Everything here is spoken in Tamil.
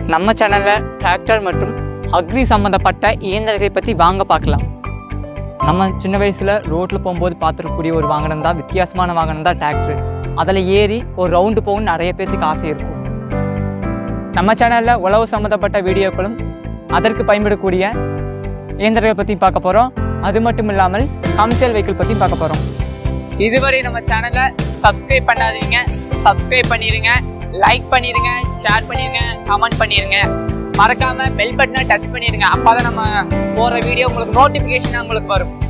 நம்ம சேனலில் டிராக்டர் மற்றும் அக்ரி சம்மந்தப்பட்ட இயந்திரத்தை பற்றி வாங்க பார்க்கலாம் நம்ம சின்ன வயசில் ரோட்டில் போகும்போது பார்த்துருக்கக்கூடிய ஒரு வாகனம் தான் வித்தியாசமான வாகனம் தான் டிராக்டர் அதில் ஏறி ஒரு ரவுண்டு போகணும்னு நிறைய பேர்த்துக்கு ஆசை இருக்கும் நம்ம சேனலில் உழவு சம்மந்தப்பட்ட வீடியோக்களும் அதற்கு பயன்படக்கூடிய இயந்திரங்களை பற்றி பார்க்க போகிறோம் அது மட்டும் இல்லாமல் கமர்ஷியல் வெஹிக்கிள் பற்றி பார்க்க போகிறோம் இதுவரை நம்ம சேனலை சப்ஸ்கிரைப் பண்ணாதீங்க சப்ஸ்கிரைப் பண்ணிடுங்க லைக் பண்ணிடுங்க ஷேர் பண்ணிடுங்க கமெண்ட் பண்ணிடுங்க மறக்காம பெல் பட்டனை டச் பண்ணிடுங்க அப்பதான் நம்ம போற வீடியோ உங்களுக்கு நோட்டிபிகேஷன் உங்களுக்கு வரும்